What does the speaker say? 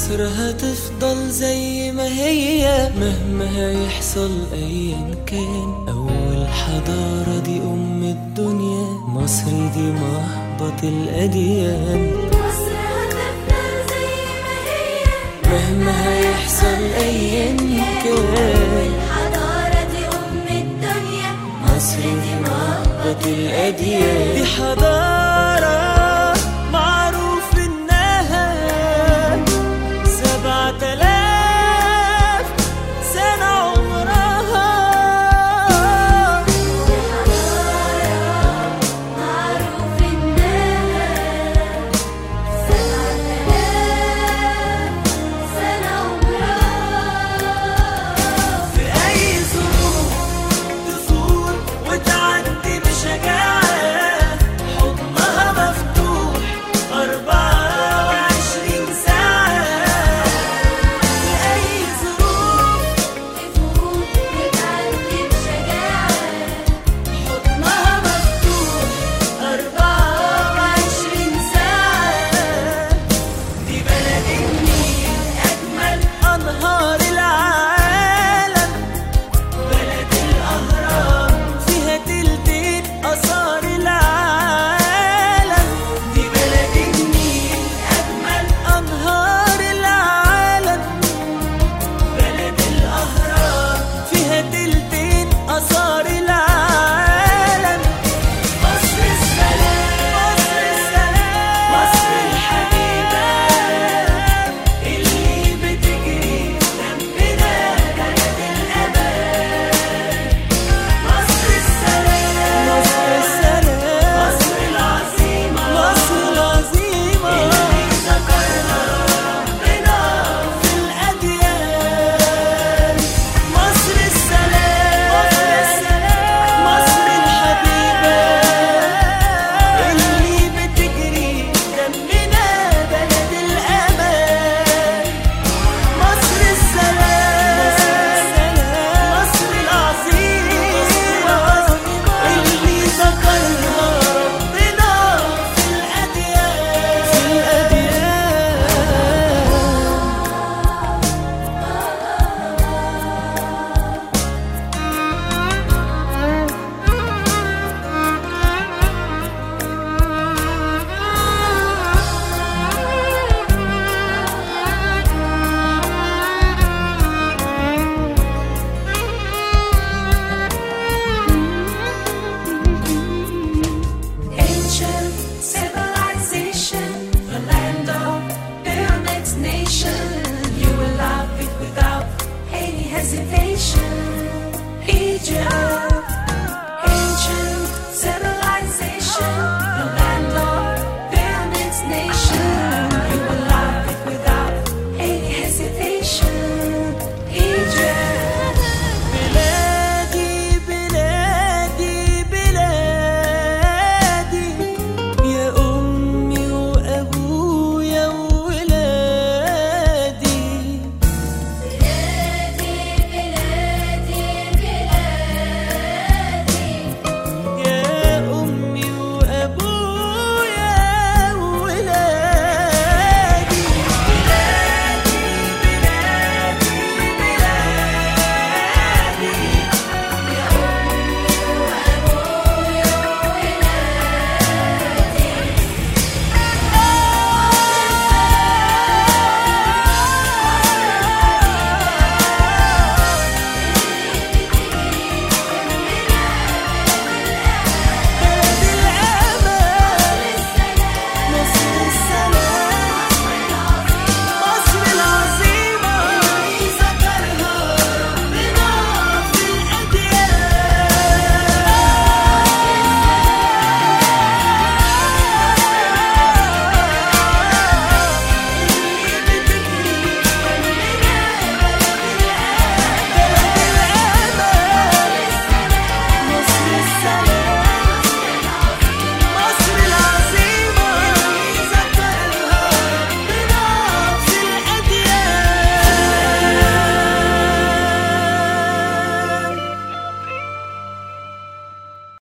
مصر هتفضل زي ما هي مهما هيحصل ايا كان اول حضارة دي ام الدنيا مصر دي مهبط الاديان مصر هتفضل زي ما هي مهما هيحصل ايا كان الحضارة دي أم الدنيا مصر دي مهبط الاديان دي حضارة معروف انها سبعة آلاف سنة عمرها معروف إنها سبعة آلاف سنة عمرها في أي ظروف تفوت وتعدي بشجاعة حضنها مفتوح أربعة وعشرين ساعة في أي ظروف تفوت وتعدي بشجاعة حضنها مفتوح أربعة وعشرين ساعة دي بلد النيل أجمل أنهار العالم بلد الأهرام فيها تلتين آثار العالم دي بلد النيل أجمل أنهار العالم بلد الأهرام فيها تلتين آثار العالم مصر السلام مصر السلام مصر الحبيبة اللي بتجري جنبنا بلد الأمان مصر السلام مصر السلام مصر العظيمة مصر العظيمة اللي ذكرها ربنا في الأديان مصر السلام مصر السلام مصر الحبيبة اللي بتجري جنبنا بلد الأمان مصر السلام مصر العظيمة اللي ذكرها ربنا في الأديان في الأديان Ancient civilization, the land of pyramids nation. You will love it without any hesitation. Egypt.